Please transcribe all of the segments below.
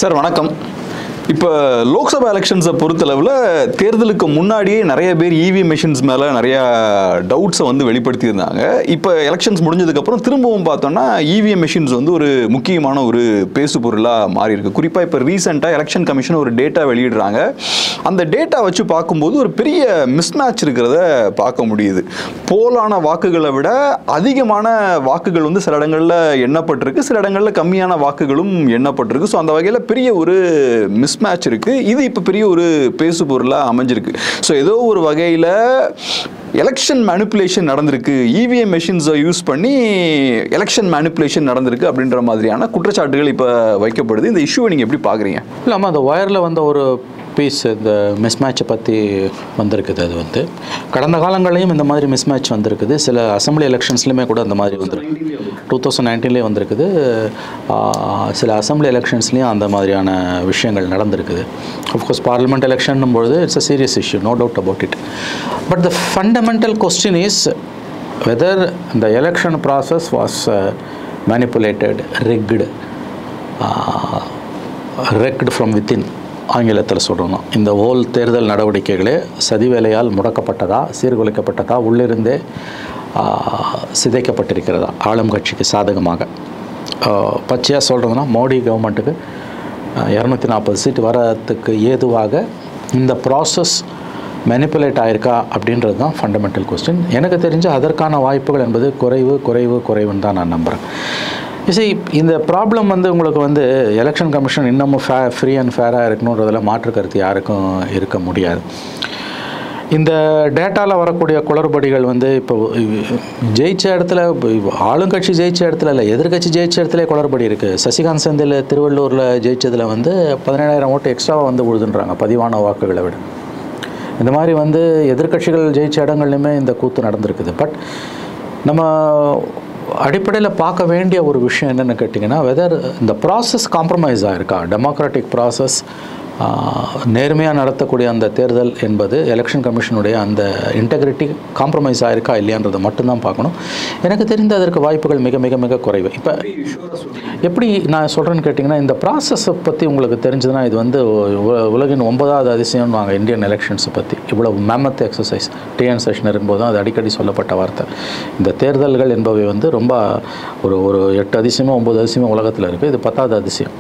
Sir வணக்கம் இப்போ லோக்சபா எலெக்ஷன்ஸை பொறுத்தளவில் தேர்தலுக்கு முன்னாடியே நிறைய பேர் இவி மிஷின்ஸ் மேலே நிறைய டவுட்ஸை வந்து வெளிப்படுத்தியிருந்தாங்க இப்போ எலெக்ஷன்ஸ் முடிஞ்சதுக்கப்புறம் திரும்பவும் பார்த்தோம்னா இவிஎம் மிஷின்ஸ் வந்து ஒரு முக்கியமான ஒரு பேசு பொருளாக மாறி இருக்கு குறிப்பாக இப்போ ரீசெண்டாக எலெக்ஷன் கமிஷன் ஒரு டேட்டா வெளியிடுறாங்க அந்த டேட்டா வச்சு பார்க்கும்போது ஒரு பெரிய மிஸ்மேட்ச் இருக்கிறத பார்க்க முடியுது போலான வாக்குகளை விட அதிகமான வாக்குகள் வந்து சில இடங்களில் எண்ணப்பட்டிருக்கு சில இடங்களில் கம்மியான வாக்குகளும் எண்ணப்பட்டிருக்கு ஸோ அந்த வகையில் பெரிய ஒரு மிஸ்மேட்ச் இருக்கு இது இப்போ பெரிய ஒரு பேசு பொருளாக அமைஞ்சிருக்கு ஸோ ஏதோ ஒரு வகையில் எலெக்ஷன் மேனிப்புலேஷன் நடந்திருக்கு இவிஎம் மெஷின்ஸை யூஸ் பண்ணி எலெக்ஷன் மேனிப்புலேஷன் நடந்திருக்கு அப்படின்ற மாதிரியான குற்றச்சாட்டுகள் இப்போ வைக்கப்படுது இந்த இஷ்யூவை நீங்கள் எப்படி பார்க்குறீங்க இல்லாமல் அந்த ஒயரில் வந்த ஒரு பீஸ் இந்த மிஸ்மேட்சை பற்றி வந்திருக்குது அது வந்து கடந்த காலங்களையும் இந்த மாதிரி மிஸ்மேட்ச் வந்திருக்குது சில அசம்பிளி எலெக்ஷன்ஸ்லையுமே கூட அந்த மாதிரி வந்திருக்கு டூ தௌசண்ட் நைன்டீன்லேயே வந்திருக்குது ஆஹ், சில அசம்பிளி எலெக்ஷன்ஸ்லேயும் அந்த மாதிரியான விஷயங்கள் நடந்திருக்குது அஃப்கோர்ஸ் பார்லிமெண்ட் எலெக்ஷன் பொழுது it's a serious issue no doubt about it but the fundamental question is whether the election process was uh, manipulated rigged uh, wrecked from within ஆங்கிலத்தில் சொல்லணும் இந்த ஓல் தேர்தல் நடவடிக்கைகளே சதி வேலையால் முடக்கப்பட்டதா சீர்குலைக்கப்பட்டதா உள்ளிருந்தே ஆஹ், சிதைக்கப்பட்டிருக்கிறதா ஆளும் கட்சிக்கு சாதகமாக பச்சையாக சொல்கிறதுனா மோடி கவர்மெண்ட்டுக்கு இரநூத்தி நாற்பது சீட் வரத்துக்கு ஏதுவாக இந்த ப்ராசஸ் மேனிப்புலேட் ஆயிருக்கா அப்படின்றது தான் ஃபண்டமெண்டல் கொஸ்டின் எனக்கு தெரிஞ்ச அதற்கான வாய்ப்புகள் என்பது குறைவு குறைவு குறைவுன்னு தான் நான் நம்புகிறேன் சரி இந்த ப்ராப்ளம் வந்து உங்களுக்கு வந்து எலெக்ஷன் கமிஷன் இன்னமும் ஃபே ஃப்ரீ அண்ட் ஃபேராக இருக்கணுன்றதில் மாற்று கருத்து யாருக்கும் இருக்க முடியாது இந்த டேட்டாவில் வரக்கூடிய குளறுபடிகள் வந்து இப்போ ஜெயிச்ச இடத்துல இப்போ ஆளுங்கட்சி ஜெயிச்ச இடத்துல இல்லை எதிர்க்கட்சி ஜெயிச்ச இடத்துல குளறுபடி இருக்குது சசிகாந்த் செந்தில் திருவள்ளூரில் ஜெயிச்சதில் வந்து பதினேழாயிரம் ஓட்டு எக்ஸ்ட்ராவாக வந்து விழுதுன்றாங்க பதிவான வாக்குகளை விட இந்த மாதிரி வந்து எதிர்க்கட்சிகள் ஜெயிச்ச இடங்கள்லையுமே இந்த கூத்து நடந்திருக்குது பட் நம்ம அடிப்படையில் பார்க்க வேண்டிய ஒரு விஷயம் என்னென்னு கேட்டிங்கன்னா வெதர் இந்த ப்ராசஸ் காம்ப்ரமைஸ் ஆயிருக்கா டெமோக்ராட்டிக் ப்ராசஸ் நேர்மையாக நடத்தக்கூடிய அந்த தேர்தல் என்பது எலெக்ஷன் கமிஷனுடைய அந்த இன்டெகிரிட்டி காம்ப்ரமைஸ் ஆயிருக்கா இல்லையான்றதை மட்டும்தான் பார்க்கணும் எனக்கு தெரிந்த அதற்கு வாய்ப்புகள் மிக மிக மிக குறைவு இப்போ எப்படி நான் சொல்கிறேன்னு கேட்டிங்கன்னா இந்த ப்ராசஸை பற்றி உங்களுக்கு தெரிஞ்சதுன்னா இது வந்து உ- உலகின் ஒன்பதாவது அதிசயம் வாங்க இந்தியன் எலெக்ஷன்ஸை பற்றி இவ்வளவு மேமத் எக்ஸசைஸ் டிஎன் செஷன் இருக்கும்போது அது அடிக்கடி சொல்லப்பட்ட வார்த்தை இந்த தேர்தல்கள் என்பவை வந்து ரொம்ப ஒரு ஒரு எட்டு அதிசயமோ ஒம்பது அதிசயமோ உலகத்தில் இருக்குது இது பத்தாவது அதிசயம்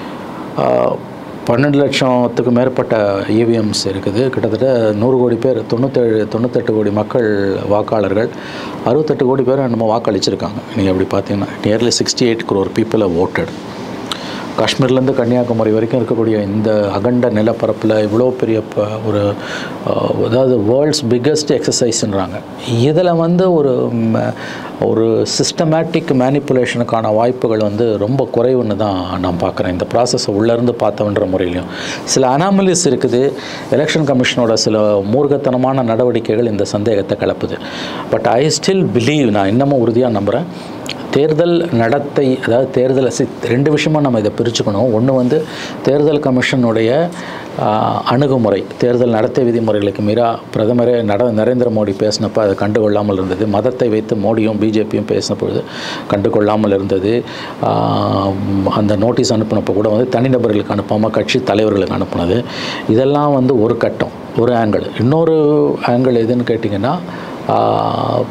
ஆஹ், பன்னெண்டு லட்சத்துக்கு மேற்பட்ட இவிஎம்ஸ் இருக்குது கிட்டத்தட்ட நூறு கோடி பேர் தொண்ணூத்தேழு தொண்ணூத்தெட்டு கோடி மக்கள் வாக்காளர்கள் அறுபத்தெட்டு கோடி பேர் நம்ம வாக்களிச்சிருக்காங்க நீங்கள் அப்படி பார்த்தீங்கன்னா nearly sixty eight crore people have voted காஷ்மீர்லேருந்து கன்னியாகுமரி வரைக்கும் இருக்கக்கூடிய இந்த அகண்ட நிலப்பரப்பில் இவ்வளோ பெரிய ப ஒரு அஹ், அதாவது வேர்ல்ட்ஸ் பிக்கஸ்ட் எக்ஸசைஸ்ன்றாங்க இதில் வந்து ஒரு ம, ஒரு சிஸ்டமேட்டிக் மேனிப்புலேஷனுக்கான வாய்ப்புகள் வந்து ரொம்ப குறைவுன்னு தான் நான் பார்க்குறேன் இந்த ப்ராசஸை உள்ளேருந்து பார்த்தவன்ற முறையிலையும் சில அனாமலிஸ் இருக்குது எலெக்ஷன் கமிஷனோட சில மூர்க்கத்தனமான நடவடிக்கைகள் இந்த சந்தேகத்தை கிளப்புது பட் ஐ ஸ்டில் பிலீவ் நான் இன்னமும் உறுதியாக நம்புகிறேன் தேர்தல் நடத்தை அதாவது தேர்தல் சி ரெண்டு விஷயமா நம்ம இதை பிரிச்சுக்கணும் ஒன்று வந்து தேர்தல் கமிஷனுடைய ஆஹ், அணுகுமுறை தேர்தல் நடத்தை விதிமுறைகளுக்கு மீறா பிரதமரே நட நரேந்திர மோடி பேசினப்போ அதை கண்டுகொள்ளாமல் இருந்தது மதத்தை வைத்து மோடியும் பிஜேபியும் பேசின பொழுது கண்டுகொள்ளாமல் இருந்தது ஆஹ், அந்த நோட்டீஸ் அனுப்பினப்போ கூட வந்து தனிநபர்களுக்கு அனுப்பாமல் கட்சி தலைவர்களுக்கு அனுப்புனது இதெல்லாம் வந்து ஒரு கட்டம் ஒரு ஆங்கிள் இன்னொரு ஆங்கிள் எதுன்னு கேட்டிங்கன்னா ஆஹ்,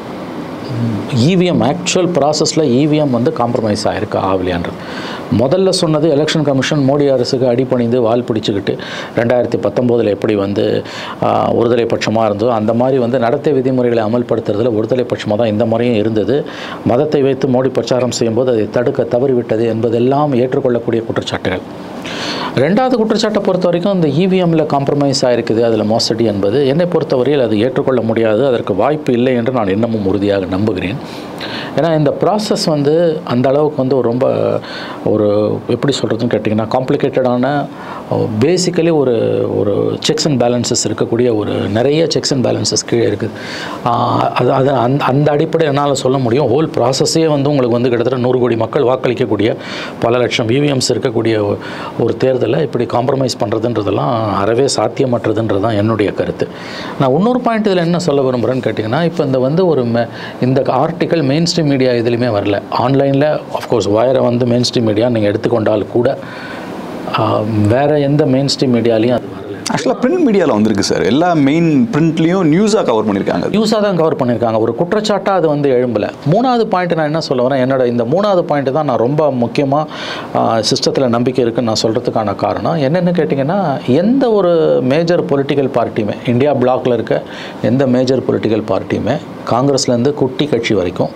இவிஎம் ஆக்சுவல் ப்ராசஸில் இவிஎம் வந்து காம்ப்ரமைஸ் ஆகிருக்கு ஆகலையான்றது முதல்ல சொன்னது எலெக்ஷன் கமிஷன் மோடி அரசுக்கு அடிபணிந்து வால் பிடிச்சிக்கிட்டு ரெண்டாயிரத்தி பத்தொம்போதில் எப்படி வந்து ஆஹ், ஒருதலை பட்சமாக இருந்தோ அந்த மாதிரி வந்து நடத்தை விதிமுறைகளை அமல்படுத்துறதுல ஒருதலை பட்சமாக தான் இந்த முறையும் இருந்தது மதத்தை வைத்து மோடி பிரச்சாரம் செய்யும்போது அதை தடுக்க தவறிவிட்டது என்பதெல்லாம் ஏற்றுக்கொள்ளக்கூடிய குற்றச்சாட்டுகள் ரெண்டாவது குற்றச்சாட்டை பொறுத்த வரைக்கும் இந்த இவிஎம்மில் காம்ப்ரமைஸ் ஆயிருக்குது அதில் மோசடி என்பது என்னை பொறுத்தவரையில் அது ஏற்றுக்கொள்ள முடியாது அதற்கு வாய்ப்பு இல்லை என்று நான் இன்னமும் உறுதியாக நம்புகிறேன் ஏன்னா இந்த ப்ராசஸ் வந்து அந்த அளவுக்கு வந்து ஒரு ரொம்ப ஒரு எப்படி சொல்கிறதுன்னு கேட்டிங்கன்னா காம்ப்ளிகேட்டடான பேசிக்கலி ஒரு ஒரு செக்ஸ் அண்ட் பேலன்சஸ் இருக்கக்கூடிய ஒரு நிறைய செக்ஸ் அண்ட் பேலன்சஸ் கீழே இருக்குது ஆஹ் அது அது அந்த அந்த அடிப்படையில் என்னால் சொல்ல முடியும் ஹோல் ப்ராசஸே வந்து உங்களுக்கு வந்து கிட்டத்தட்ட நூறு கோடி மக்கள் வாக்களிக்கக்கூடிய பல லட்சம் விவிஎம்ஸ் இருக்கக்கூடிய ஒ- ஒரு தேர்தலை இப்படி காம்ப்ரமைஸ் பண்ணுறதுன்றதெல்லாம் அறவே சாத்தியமற்றதுன்றது தான் என்னுடைய கருத்து நான் இன்னொரு பாயிண்ட் இதில் என்ன சொல்ல விரும்புகிறேன்னு கேட்டிங்கன்னா இப்போ இந்த வந்து ஒரு ம- இந்த ஆர்டிக்கல் மெயின் ஸ்ட்ரீம் மீடியா எதுலையுமே வரல ஆன்லைனில் அஃப்கோர்ஸ் வயரை வந்து மெயின் ஸ்ட்ரீம் மீடியா நீங்கள் எடுத்துக்கொண்டால் கூட வேறு எந்த மெயின் ஸ்ட்ரீம் மீடியாலையும் அது வரல ஆக்சுவலாக பிரிண்ட் மீடியாவில் வந்திருக்கு சார் எல்லா மெயின் பிரிண்ட்லேயும் நியூஸாக கவர் பண்ணியிருக்காங்க அது. யூஸாக தான் கவர் பண்ணியிருக்காங்க ஒரு குற்றச்சாட்டாக அது வந்து எழும்பலை மூணாவது பாயிண்ட் நான் என்ன சொல்ல வரேன் என்னோட இந்த மூணாவது பாயிண்ட் தான் நான் ரொம்ப முக்கியமாக சிஸ்டத்தில் நம்பிக்கை இருக்குன்னு நான் சொல்கிறதுக்கான காரணம் என்னென்னு கேட்டிங்கன்னா எந்த ஒரு மேஜர் பொலிட்டிக்கல் பார்ட்டியுமே இந்தியா பிளாக்ல இருக்க எந்த மேஜர் பொலிட்டிக்கல் பார்ட்டியுமே காங்கிரஸ்லேருந்து குட்டி கட்சி வரைக்கும்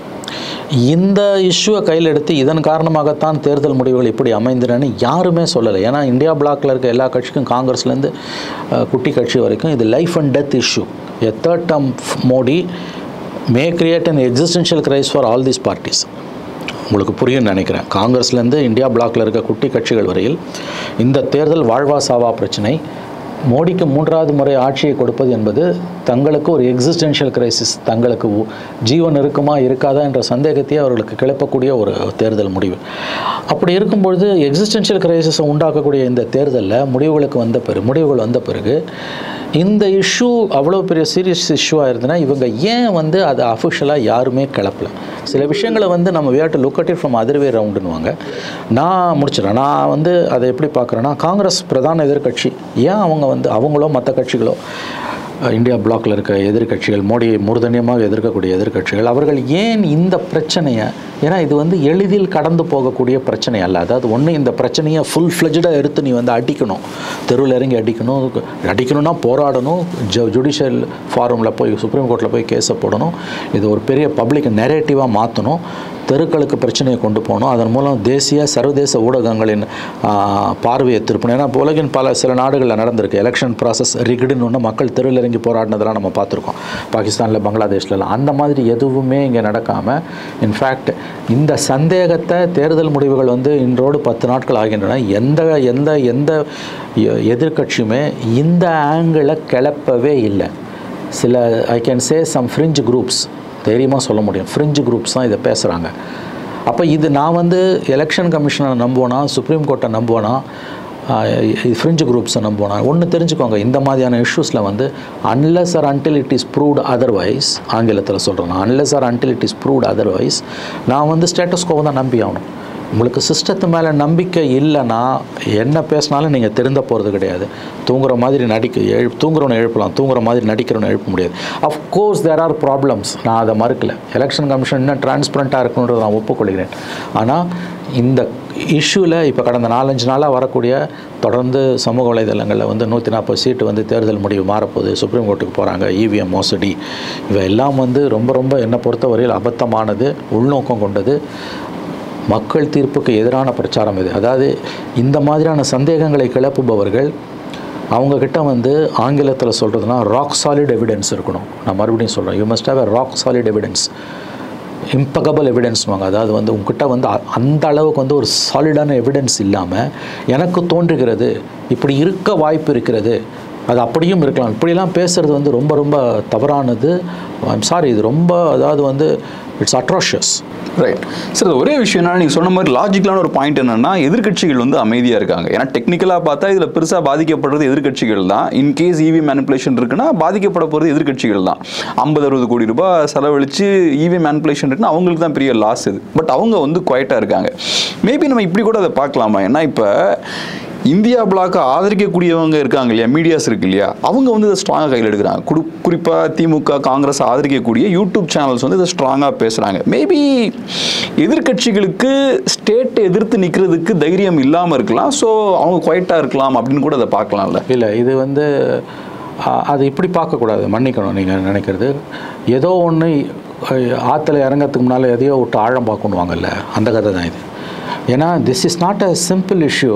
இந்த இஷ்யூவை கையில் எடுத்து இதன் காரணமாகத்தான் தேர்தல் முடிவுகள் இப்படி அமைந்திரன்னு யாருமே சொல்லலை ஏன்னா இந்தியா பிளாக்ல இருக்க எல்லா கட்சிக்கும் காங்கிரஸ்லேருந்து அஹ், குட்டி கட்சி வரைக்கும் இது life and death issue a third term Modi may create an existential crisis for all these parties உங்களுக்கு புரியும்னு நினைக்கிறேன் காங்கிரஸ்லேருந்து இந்தியா பிளாக்ல இருக்க குட்டி கட்சிகள் வரையில் இந்த தேர்தல் வாழ்வா சாவா பிரச்சனை மோடிக்கு மூன்றாவது முறை ஆட்சியை கொடுப்பது என்பது தங்களுக்கு ஒரு எக்ஸிஸ்டென்ஷியல் கிரைசிஸ் தங்களுக்கு உ- ஜீவன் இருக்குமா இருக்காதா என்ற சந்தேகத்தையே அவர்களுக்கு கிளப்பக்கூடிய ஒரு தேர்தல் முடிவு அப்படி இருக்கும்பொழுது எக்ஸிஸ்டென்ஷியல் கிரைசிஸை உண்டாக்கக்கூடிய இந்த தேர்தலில் முடிவுகளுக்கு வந்த பிறகு முடிவுகள் வந்த பிறகு இந்த இஷ்யூ அவ்வளோ பெரிய சீரியஸ் இஷ்யூவாக இருந்ததுன்னா இவங்க ஏன் வந்து அதை அஃபிஷியலாக யாருமே கிளப்பல சில விஷயங்களை வந்து நம்ம we have to look at it from other way ரவுண்டுன்னுவாங்க நான் முடிச்சிடறேன் நான் வந்து அதை எப்படி பார்க்குறேன்னா காங்கிரஸ் பிரதான எதிர்க்கட்சி ஏன் அவங்க வந்து அவங்களோ மற்ற கட்சிகளோ அஹ், இந்தியா பிளாக்ல இருக்க எதிர்க்கட்சிகள் மோடியை மூர்தன்யமாக எதிர்க்கக்கூடிய எதிர்க்கட்சிகள் அவர்கள் ஏன் இந்த பிரச்சனையை ஏன்னா இது வந்து எளிதில் கடந்து போகக்கூடிய பிரச்சனை அல்ல அதாவது ஒன்று இந்த பிரச்சனையை ஃபுல் ஃப்ளெஜ்டாக எடுத்து நீ வந்து அடிக்கணும் தெருவில் இறங்கி அடிக்கணும் அடிக்கணும்னா போராடணும் ஜ ஜுடிஷியல் ஃபாரமில் போய் சுப்ரீம் கோர்ட்டில் போய் கேஸை போடணும் இது ஒரு பெரிய பப்ளிக் நெரேட்டிவாக மாற்றணும் தெருக்களுக்கு பிரச்சனையை கொண்டு போகணும் அதன் மூலம் தேசிய சர்வதேச ஊடகங்களின் ஆ, பார்வையை திருப்பணும் ஏன்னா இப்ப உலகின் பல சில நாடுகளில் நடந்திருக்கு எலெக்ஷன் ப்ராசஸ் ரிகிடுன்னு ஒன்று மக்கள் தெருவில் இறங்கி போராடினதெல்லாம் நம்ம பார்த்துருக்கோம் பாகிஸ்தானில் பங்களாதேஷ்லலாம் அந்த மாதிரி எதுவுமே இங்கே நடக்காமல் இன்ஃபேக்ட் இந்த சந்தேகத்தை தேர்தல் முடிவுகள் வந்து இன்றோடு பத்து நாட்கள் ஆகின்றன எந்த எந்த எந்த எ- எதிர்க்கட்சியுமே இந்த ஆங்கிளை கிளப்பவே இல்லை சில I can say some fringe groups தைரியமாக சொல்ல முடியும் ஃப்ரிஞ்ச் குரூப்ஸ் தான் இதை பேசுகிறாங்க அப்போ இது நான் வந்து எலெக்ஷன் கமிஷனை நம்புவேனா சுப்ரீம் கோர்ட்டை நம்புவேனா ஃப்ரிஞ்ச் குரூப்ஸை நம்புவேனா ஒன்று தெரிஞ்சுக்கோங்க இந்த மாதிரியான இஷ்யூஸில் வந்து unless or until it is proved otherwise ஆங்கிலத்தில் சொல்கிறேன் unless or until it is proved otherwise நான் வந்து ஸ்டேட்டஸ் கோவை தான் நம்பி ஆகணும் உங்களுக்கு சிஸ்டத்து மேலே நம்பிக்கை இல்லைன்னா என்ன பேசினாலும் நீங்கள் திருந்த போகிறது கிடையாது தூங்குற மாதிரி நடிக்க எழு தூங்குறவனை எழுப்பலாம் தூங்குற மாதிரி நடிக்கிறவனை எழுப்ப முடியாது அஃப்கோர்ஸ் தேர் ஆர் ப்ராப்ளம்ஸ் நான் அதை மறுக்கல எலெக்ஷன் கமிஷன் இன்னும் டிரான்ஸ்பரண்ட்டாக இருக்கணுன்றதை நான் ஒப்புக்கொள்கிறேன் ஆனால் இந்த இஷ்யூவில் இப்போ கடந்த நாலஞ்சு நாளாக வரக்கூடிய தொடர்ந்து சமூக வலைதளங்களில் வந்து நூற்றி நாற்பது சீட்டு வந்து தேர்தல் முடிவு மாறப்போகுது சுப்ரீம் கோர்ட்டுக்கு போகிறாங்க இவிஎம் மோசடி இவை எல்லாம் வந்து ரொம்ப ரொம்ப என்னை பொறுத்தவரையில் அபத்தமானது உள்நோக்கம் கொண்டது மக்கள் தீர்ப்புக்கு எதிரான பிரச்சாரம் இது அதாவது இந்த மாதிரியான சந்தேகங்களை கிளப்புபவர்கள் அவங்கக்கிட்ட வந்து ஆங்கிலத்தில் சொல்கிறதுனா ராக் சாலிட் எவிடன்ஸ் இருக்கணும் நான் மறுபடியும் சொல்கிறேன் you must have a rock solid evidence impeccable எவிடன்ஸ்வாங்க அதாவது வந்து உங்ககிட்ட வந்து அ- அந்த அளவுக்கு வந்து ஒரு சாலிடான எவிடன்ஸ் இல்லாமல் எனக்கு தோன்றுகிறது இப்படி இருக்க வாய்ப்பு இருக்கிறது அது அப்படியும் இருக்கலாம் இப்படிலாம் பேசுகிறது வந்து ரொம்ப ரொம்ப தவறானது ஐம் சாரி இது ரொம்ப அதாவது வந்து இட்ஸ் அட்ராஷியஸ் ரைட் சார் இது ஒரே விஷயம் என்ன நீங்கள் சொன்ன மாதிரி லாஜிக்கலான ஒரு பாயிண்ட் என்னன்னா எதிர்க்கட்சிகள் வந்து அமைதியாக இருக்காங்க ஏன்னா டெக்னிக்கலாக பார்த்தா இதில் பெருசாக பாதிக்கப்படுறது எதிர்க்கட்சிகள் தான் இன்கேஸ் இவி மேனிப்புலேஷன் இருக்குன்னா பாதிக்கப்பட போகிறது எதிர்க்கட்சிகள் தான் ஐம்பது அறுபது கோடி ரூபாய் செலவழித்து இவி மேனிப்புலேஷன் இருக்குன்னா அவங்களுக்கு தான் பெரிய லாஸ் இது பட் அவங்க வந்து குவைட்டாக இருக்காங்க மேபி நம்ம இப்படி கூட அதை பார்க்கலாமா ஏன்னா இப்போ இந்தியா பிளாக்கை ஆதரிக்கக்கூடியவங்க இருக்காங்க இல்லையா மீடியாஸ் இருக்கு இல்லையா அவங்க வந்து இதை ஸ்ட்ராங்காக கையில் எடுக்கிறாங்க குடு குறிப்பாக திமுக காங்கிரஸ் ஆதரிக்கக்கூடிய யூடியூப் சேனல்ஸ் வந்து இதை ஸ்ட்ராங்காக பேசுகிறாங்க மேபி எதிர்க்கட்சிகளுக்கு ஸ்டேட்டை எதிர்த்து நிற்கிறதுக்கு தைரியம் இல்லாமல் இருக்கலாம் ஸோ அவங்க குவைட்டாக இருக்கலாம் அப்படின்னு கூட அதை பார்க்கலாம்ல இல்லை இது வந்து அ, அது இப்படி பார்க்கக்கூடாது மன்னிக்கணும் நீங்கள் நினைக்கிறது ஏதோ ஒன்று ஆற்றுல இறங்கறதுக்கு முன்னால் எதையோ விட்டு ஆழம் பார்க்கணுவாங்கல்ல அந்த கதை தான் இது ஏன்னா this is not a simple issue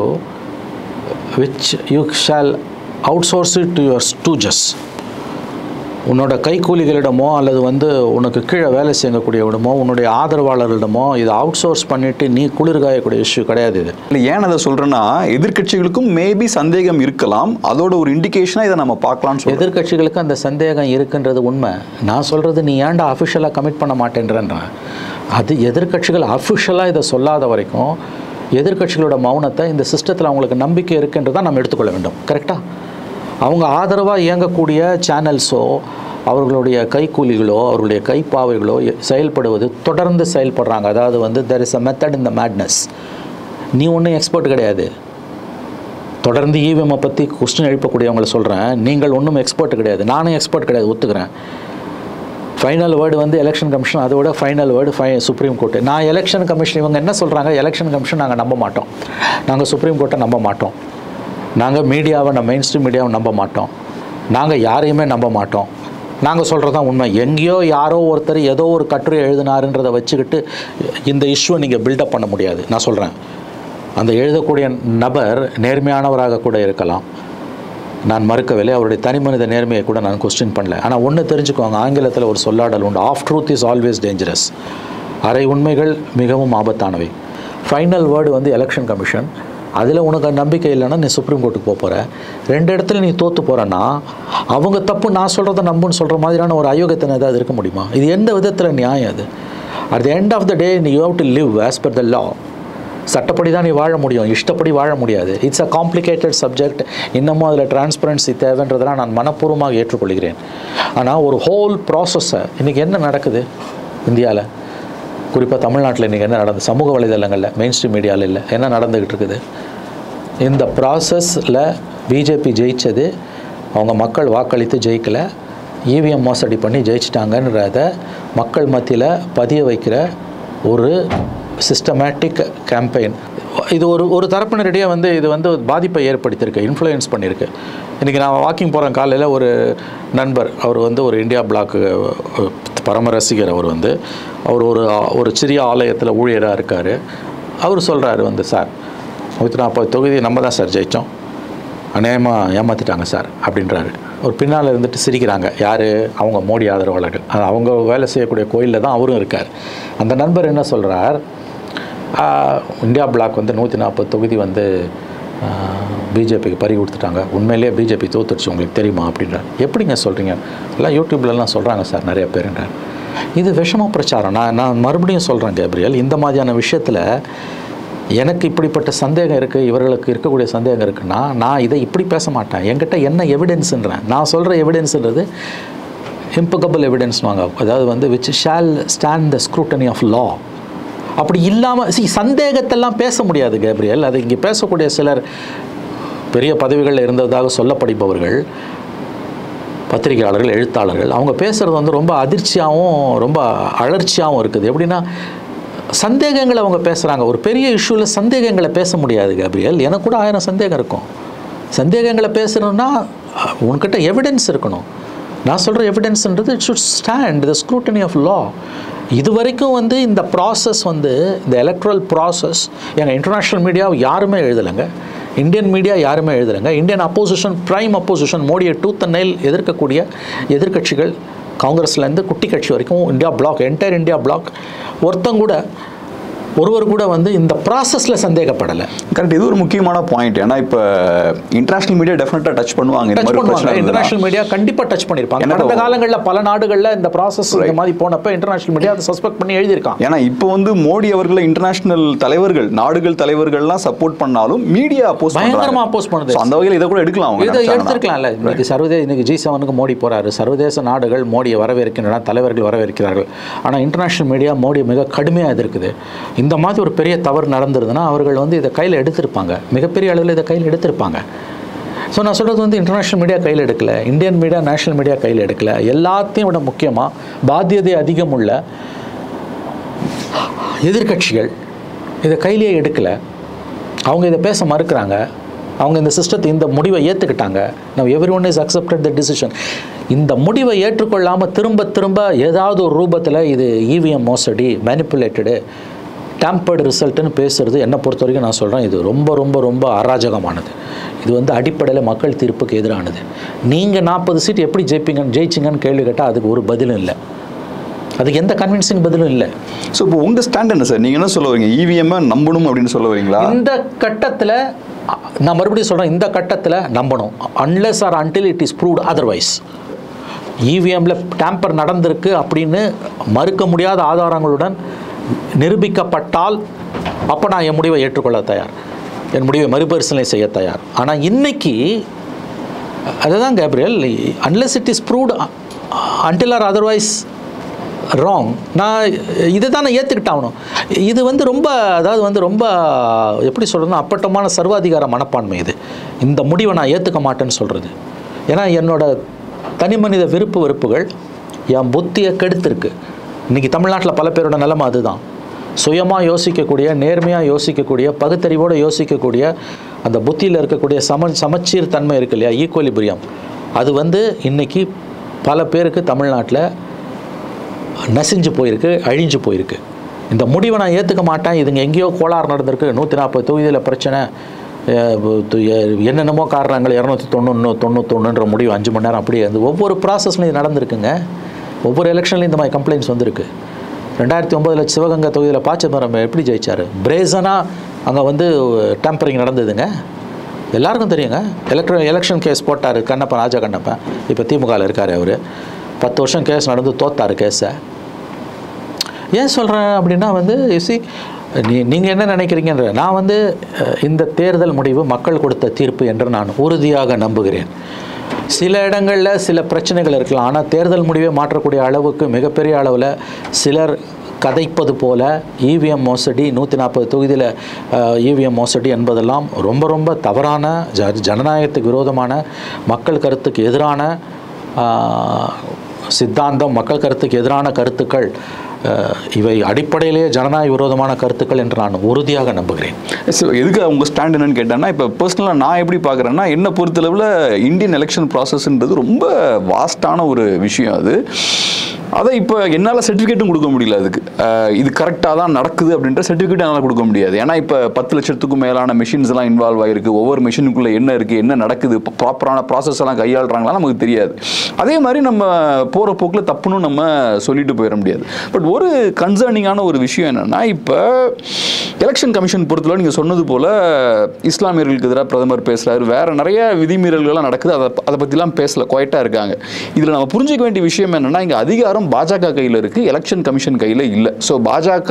which you shall outsource it to your stooges உன்னோட கைக்கூலிகளிடமோ அல்லது வந்து உனக்கு கீழே வேலை செய்யக்கூடியவிடமோ உன்னுடைய ஆதரவாளர்களிடமோ இதை அவுட் சோர்ஸ் பண்ணிவிட்டு நீ குளிர் காயக்கூடிய இஷ்யூ கிடையாது இது இல்லை ஏன் அதை சொல்கிறேன்னா எதிர்க்கட்சிகளுக்கும் மேபி சந்தேகம் இருக்கலாம் அதோட ஒரு இண்டிகேஷனாக இதை நம்ம பார்க்கலாம்னு சொல்றேன் எதிர்க்கட்சிகளுக்கு அந்த சந்தேகம் இருக்குன்றது உண்மை நான் சொல்கிறது நீ ஏன்டா அஃபிஷியலாக கமிட் பண்ண மாட்டேன்றேன்றேன் அது எதிர்க்கட்சிகள் அஃபிஷியலாக இதை சொல்லாத வரைக்கும் எதிர்க்கட்சிகளோட மௌனத்தை இந்த சிஸ்டத்தில் அவங்களுக்கு நம்பிக்கை இருக்குன்றதை நம்ம எடுத்துக்கொள்ள வேண்டும் கரெக்டாக அவங்க ஆதரவாக இயங்கக்கூடிய சேனல்ஸோ அவர்களுடைய கைக்கூலிகளோ அவர்களுடைய கைப்பாவைகளோ எ- செயல்படுவது தொடர்ந்து செயல்படுறாங்க அதாவது வந்து there is a method in the madness நீ ஒன்றும் எக்ஸ்பர்ட் கிடையாது தொடர்ந்து இவிஎம்மை பற்றி கொஸ்டின் எழுப்பக்கூடியவங்களை சொல்கிறேன் நீங்கள் ஒன்றும் எக்ஸ்பர்ட் கிடையாது நானும் எக்ஸ்பர்ட் கிடையாது ஒத்துக்கிறேன் ஃபைனல் வேர்டு வந்து எலெக்ஷன் கமிஷன் அதோட final word by supreme court நான் எலெக்ஷன் கமிஷன் இவங்க என்ன சொல்கிறாங்க எலெக்ஷன் கமிஷன் நாங்கள் நம்ப மாட்டோம் நாங்கள் சுப்ரீம் கோர்ட்டை நம்ப மாட்டோம் நாங்கள் மீடியாவை நம்ம மெயின் ஸ்ட்ரீம் மீடியாவை நம்ப மாட்டோம் நாங்கள் யாரையுமே நம்ப மாட்டோம் நாங்கள் சொல்கிறது தான் உண்மை எங்கேயோ யாரோ ஒருத்தர் ஏதோ ஒரு கட்டுரை எழுதினாருன்றதை வச்சுக்கிட்டு இந்த இஷ்யூவை நீங்கள் பில்டப் பண்ண முடியாது நான் சொல்கிறேன் அந்த எழுதக்கூடிய நபர் நேர்மையானவராக கூட இருக்கலாம் நான் மறுக்கவில்லை அவருடைய தனிமனித நேர்மையை கூட நான் கொஸ்டின் பண்ணல ஆனால் ஒன்று தெரிஞ்சுக்கோங்க ஆங்கிலத்தில் ஒரு சொல்லாடல் உண்டு half truth is always dangerous அரை உண்மைகள் மிகவும் ஆபத்தானவை ஃபைனல் வேர்டு வந்து எலெக்ஷன் கமிஷன் அதில் உனக்கு நம்பிக்கை இல்லைன்னா நீ சுப்ரீம் கோர்ட்டுக்கு போக போகிற ரெண்டு இடத்துல நீ தோற்று போகிறன்னா அவங்க தப்பு நான் சொல்கிறத நம்புன்னு சொல்கிற மாதிரியான ஒரு அயோக்கியத்தனை ஏதாவது இருக்க முடியுமா இது எந்த விதத்தில் நியாயம் அது at the end of the day நீ you have to live as per the law சட்டப்படி தான் நீ வாழ முடியும் இஷ்டப்படி வாழ முடியாது இட்ஸ் அ காம்ப்ளிகேட்டட் சப்ஜெக்ட் இன்னமும் அதில் டிரான்ஸ்பரன்சி தேவைன்றதெல்லாம் நான் மனப்பூர்வமாக ஏற்றுக்கொள்கிறேன் ஆனால் ஒரு ஹோல் ப்ராசஸை இன்றைக்கி என்ன நடக்குது இந்தியாவில் குறிப்பாக தமிழ்நாட்டில் இன்றைக்கி என்ன நடந்தது சமூக வலைதளங்களில் மெயின் ஸ்ட்ரீம் மீடியாவில் இல்லை என்ன நடந்துக்கிட்டு இருக்குது இந்த ப்ராசஸில் பிஜேபி ஜெயித்தது அவங்க மக்கள் வாக்களித்து ஜெயிக்கலை இவிஎம் மோசடி பண்ணி ஜெயிச்சிட்டாங்கன்றத மக்கள் மத்தியில் பதிய வைக்கிற ஒரு சிஸ்டமேட்டிக் கேம்பெயின் இது ஒரு ஒரு தரப்பினரிடையே வந்து இது வந்து ஒரு பாதிப்பை ஏற்படுத்தியிருக்கு இன்ஃப்ளூயன்ஸ் பண்ணியிருக்கு இன்றைக்கி நான் வாக்கிங் போகிறேன் காலையில் ஒரு நண்பர் அவர் வந்து ஒரு இந்தியா பிளாக் பரம ரசிகர் அவர் வந்து அவர் ஒரு ஒரு சிறிய ஆலயத்தில் ஊழியராக இருக்கார் அவர் சொல்கிறாரு வந்து சார் நூற்றி நாற்பது தொகுதி நம்ம தான் சார் ஜெயித்தோம் அநேகமாக ஏமாற்றிட்டாங்க சார் அப்படின்றாரு ஒரு பின்னால் இருந்துட்டு சிரிக்கிறாங்க யார் அவங்க மோடி ஆதரவாளர்கள் அது அவங்க வேலை செய்யக்கூடிய கோயிலில் தான் அவரும் இருக்கார் அந்த நண்பர் என்ன சொல்கிறார் இந்தியா பிளாக் வந்து நூற்றி நாற்பது தொகுதி வந்து பிஜேபிக்கு பறி கொடுத்துட்டாங்க உண்மையிலேயே பிஜேபி தோத்துருச்சு உங்களுக்கு தெரியுமா அப்படின்றார் எப்படிங்க சொல்கிறீங்க எல்லாம் யூடியூப்லலாம் சொல்கிறாங்க சார் நிறைய பேருன்றார் இது விஷம பிரச்சாரம் நான் நான் மறுபடியும் சொல்கிறேன் கேப்ரியல் இந்த மாதிரியான விஷயத்தில் எனக்கு இப்படிப்பட்ட சந்தேகம் இருக்குது இவர்களுக்கு இருக்கக்கூடிய சந்தேகம் இருக்குன்னா நான் இதை இப்படி பேச மாட்டேன் என்கிட்ட என்ன எவிடன்ஸுன்றேன் நான் சொல்கிற எவிடன்ஸுன்றது இம்பகபிள் எவிடன்ஸ் வாங்க அதாவது வந்து which shall stand the scrutiny of law அப்படி இல்லாமல் சி சந்தேகத்தெல்லாம் பேச முடியாது கேப்ரியல் அது இங்கே பேசக்கூடிய சிலர் பெரிய பதவிகளில் இருந்ததாக சொல்லப்படுபவர்கள் பத்திரிகையாளர்கள் எழுத்தாளர்கள் அவங்க பேசுகிறது வந்து ரொம்ப அதிர்ச்சியாகவும் ரொம்ப அழற்சியாகவும் இருக்குது எப்படின்னா சந்தேகங்களை அவங்க பேசுகிறாங்க ஒரு பெரிய இஷ்யூவில் சந்தேகங்களை பேச முடியாது கேப்ரியல் எனக்கு கூட ஆயிரம் சந்தேகம் இருக்கும் சந்தேகங்களை பேசணும்னா உன்கிட்ட எவிடன்ஸ் இருக்கணும் நான் சொல்கிற எவிடன்ஸ்ன்றது it should stand the scrutiny of law இது வரைக்கும் வந்து இந்த ப்ராசஸ் வந்து இந்த எலக்ட்ரல் ப்ராசஸ் எங்கள் இன்டர்நேஷ்னல் மீடியா யாருமே எழுதலைங்க இந்தியன் மீடியா யாருமே எழுதுறாங்க இந்தியன் அப்போசிஷன் ப்ரைம் அப்போசிஷன் மோடியை டூத் நெயில் எதிர்க்கக்கூடிய எதிர்க்கட்சிகள் காங்கிரஸ்லேருந்து குட்டி கட்சி வரைக்கும் India bloc entire India bloc ஒருத்தங்க கூட ஒருவர் கூட வந்து இந்த ப்ராசஸில் சந்தேகப்படலை கரெக்ட் இது ஒரு முக்கியமான பாயிண்ட் ஏன்னா இப்போ இன்டர்நேஷனல் மீடியா டெஃபினட்டாக டச் பண்ணுவாங்க இந்த டச் மாதிரி பண்ணுவாங்க பிரச்சனை இன்டர்நேஷனல் மீடியா கண்டிப்பாக டச் பண்ணியிருப்பாங்க என்ன கடந்த இப்போ- காலங்களில் பல நாடுகளில் இந்த ப்ராசஸ் இந்த மாதிரி போனப்போ இன்டர்நேஷனல் மீடியா அதை சஸ்பெக்ட் பண்ணி எழுதியிருக்காங்க ஏன்னா இப்போ வந்து மோடி அவர்களை இன்டர்நேஷனல் தலைவர்கள் நாடுகள் தலைவர்கள்லாம் சப்போர்ட் பண்ணாலும் மீடியா அப்போஸ் பயங்கரமா oppose பண்ணுது. அந்த வகையில் இதை கூட எடுக்கலாம் அவங்க இதை நினைச்சாங்கன்னா. எடுத்திருக்கலாம்ல இன்னைக்கு சர்வதேச இன்னைக்கு ஜி செவனுக்கு மோடி போறாரு சர்வதேச நாடுகள் மோடியை வரவேற்கின்றன தலைவர்கள் வரவேற்கிறார்கள் ஆனால் இன்டர்நேஷனல் மீடியா மோடி மிக கடுமையாக எதிர்க்குது இந்த மாதிரி ஒரு பெரிய தவறு நடந்திருதுன்னா அவர்கள் வந்து இதை கையில் எடுத்திருப்பாங்க மிகப்பெரிய அளவில் இதை கையில் எடுத்திருப்பாங்க ஸோ நான் சொல்கிறது வந்து இன்டர்நேஷனல் மீடியா கையில் எடுக்கல இந்தியன் மீடியா நேஷனல் மீடியா கையில் எடுக்கல எல்லாத்தையும் விட முக்கியமாக பாத்தியதை அதிகம் உள்ள எதிர்க்கட்சிகள் இதை கையிலேயே எடுக்கலை அவங்க இதை பேச மறுக்கிறாங்க அவங்க இந்த சிஸ்டத்தை இந்த முடிவை ஏற்றுக்கிட்டாங்க நம்ம everyone is accepted the decision இந்த முடிவை ஏற்றுக்கொள்ளாமல் திரும்ப திரும்ப ஏதாவது ஒரு ரூபத்தில் இது இவிஎம் மோசடி மேனிப்புலேட்டடு டேம்பர்டு ரிசல்ட்டுன்னு பேசுறது என்னை பொறுத்த வரைக்கும் நான் சொல்கிறேன் இது ரொம்ப ரொம்ப ரொம்ப அராஜகமானது இது வந்து அடிப்படையில் மக்கள் தீர்ப்புக்கு எதிரானது நீங்கள் நாற்பது சீட் எப்படி ஜெயிப்பீங்கன்னு ஜெயிச்சிங்கன்னு கேள்வி கேட்டால் அதுக்கு ஒரு பதிலும் இல்லை அதுக்கு எந்த கன்வின்சிங் பதிலும் இல்லை ஸோ இப்போ உங்க ஸ்டாண்ட் என்ன சார் நீங்க என்ன சொல்ல வரீங்க இவிஎம் நம்பணும் அப்படின்னு சொல்ல வரீங்களா இந்த கட்டத்தில் நான் மறுபடியும் சொல்கிறேன் இந்த கட்டத்தில் நம்பணும் unless or until it is proved otherwise இவிஎம்ல டேம்பர் நடந்திருக்கு அப்படின்னு மறுக்க முடியாத ஆதாரங்களுடன் நிரூபிக்கப்பட்டால் அப்போ நான் என் முடிவை ஏற்றுக்கொள்ள தயார் என் முடிவை மறுபரிசீலனை செய்ய தயார் ஆனால் இன்னைக்கு அதுதான் கேப்ரியல் unless it is proved until or otherwise wrong நான் இதை தான் நான் ஏற்றுக்கிட்டாகணும் இது வந்து ரொம்ப அதாவது வந்து ரொம்ப எப்படி சொல்கிறதுனா அப்பட்டமான சர்வாதிகார மனப்பான்மை இது இந்த முடிவை நான் ஏற்றுக்க மாட்டேன்னு சொல்கிறது ஏன்னா என்னோட தனி மனித விருப்பு வெறுப்புகள் என் புத்தியை கெடுத்திருக்கு இன்றைக்கி தமிழ்நாட்டில் பல பேரோட நிலைமை அதுதான் சுயமாக யோசிக்கக்கூடிய நேர்மையாக யோசிக்கக்கூடிய பகுத்தறிவோடு யோசிக்கக்கூடிய அந்த புத்தியில் இருக்கக்கூடிய சம சமச்சீர் தன்மை இருக்கு இல்லையா ஈக்குவலிபிரியம் அது வந்து இன்னைக்கு பல பேருக்கு தமிழ்நாட்டில் நசிஞ்சு போயிருக்கு அழிஞ்சு போயிருக்கு இந்த முடிவை நான் ஏற்றுக்க மாட்டேன் இதுங்க எங்கேயோ கோளாறு நடந்திருக்கு நூற்றி நாற்பது தொகுதியில் பிரச்சனை அஹ், து- எ- என்னென்னமோ காரணங்கள் இரநூத்தி தொண்ணூறு தொண்ணூத்தொன்னுன்ற முடிவு அஞ்சு மணி நேரம் அப்படியே வந்து ஒவ்வொரு ப்ராசஸ்லையும் இது நடந்திருக்குங்க ஒவ்வொரு எலெக்ஷன்லையும் இந்த மாதிரி கம்ப்ளைண்ட்ஸ் வந்திருக்கு ரெண்டாயிரத்தி ஒம்போதில் சிவகங்கை தொகுதியில் பாச்சமரம் எப்படி ஜெயிச்சார் பிரேசனாக அங்கே வந்து டேம்பரிங் நடந்ததுங்க எல்லாருக்கும் தெரியுங்க எலக்ட்ர எலெக்ஷன் கேஸ் போட்டார் கண்ணப்பன் ராஜா கண்ணப்பன் இப்போ திமுகவில் இருக்கார் அவர் பத்து வருஷம் கேஸ் நடந்து தோத்தார் கேஸை ஏன் சொல்கிறேன் அப்படின்னா வந்து சி நீ நீங்கள் என்ன நினைக்கிறீங்கன்ற நான் வந்து அஹ், இந்த தேர்தல் முடிவு மக்கள் கொடுத்த தீர்ப்பு என்று நான் உறுதியாக நம்புகிறேன் சில இடங்களில் சில பிரச்சனைகள் இருக்கலாம் ஆனால் தேர்தல் முடிவை மாற்றக்கூடிய அளவுக்கு மிகப்பெரிய அளவில் சிலர் கதைப்பது போல இவிஎம் மோசடி நூற்றி நாற்பது தொகுதியில் இவிஎம் மோசடி என்பதெல்லாம் ரொம்ப ரொம்ப தவறான ஜ ஜனநாயகத்துக்கு விரோதமான மக்கள் கருத்துக்கு எதிரான ஆஹ், சித்தாந்தம் மக்கள் கருத்துக்கு எதிரான கருத்துக்கள் அஹ், இவை அடிப்படையிலேயே ஜனநாயக விரோதமான கருத்துக்கள் என்று நான் உறுதியாக நம்புகிறேன் ஸோ எதுக்கு அவங்க ஸ்டாண்ட் என்னன்னு கேட்டேன்னா இப்போ பர்சனலாக நான் எப்படி பார்க்குறேன்னா என்னை பொறுத்தளவில் இந்தியன் எலெக்ஷன் ப்ராசஸ்ன்றது ரொம்ப வாஸ்டான ஒரு விஷயம் அது அதை இப்போ என்னால் சர்டிஃபிகேட்டும் கொடுக்க முடியல அதுக்கு அஹ் இது கரெக்டாக தான் நடக்குது அப்படின்ற சர்டிஃபிகேட் என்னால் கொடுக்க முடியாது ஏன்னா இப்போ பத்து லட்சத்துக்கும் மேலான மிஷின்ஸ் எல்லாம் இன்வால்வ் ஆகிருக்கு ஒவ்வொரு மிஷினுக்குள்ளே என்ன இருக்குது என்ன நடக்குது ப்ராப்பரான ப்ராசஸ் எல்லாம் கையாளுறாங்களா நமக்கு தெரியாது அதே மாதிரி நம்ம போகிற போக்கில் தப்புன்னு நம்ம சொல்லிட்டு போயிட முடியாது பட் ஒரு கன்சர்னிங்கான ஒரு விஷயம் என்னென்னா இப்போ எலெக்ஷன் கமிஷன் பொறுத்தவரை நீங்கள் சொன்னது போல் இஸ்லாமியர்களுக்கு எதிராக பிரதமர் பேசுகிறாரு வேற நிறைய விதிமீறல்கள்லாம் நடக்குது அதை அதை பற்றிலாம் பேசல குவைட்டாக இருக்காங்க இதில் நம்ம புரிஞ்சுக்க வேண்டிய விஷயம் என்னென்னா இங்கே அதிகாரம் பாஜக கையில் இருக்குது எலெக்ஷன் கமிஷன் கையில் இல்லை ஸோ பாஜக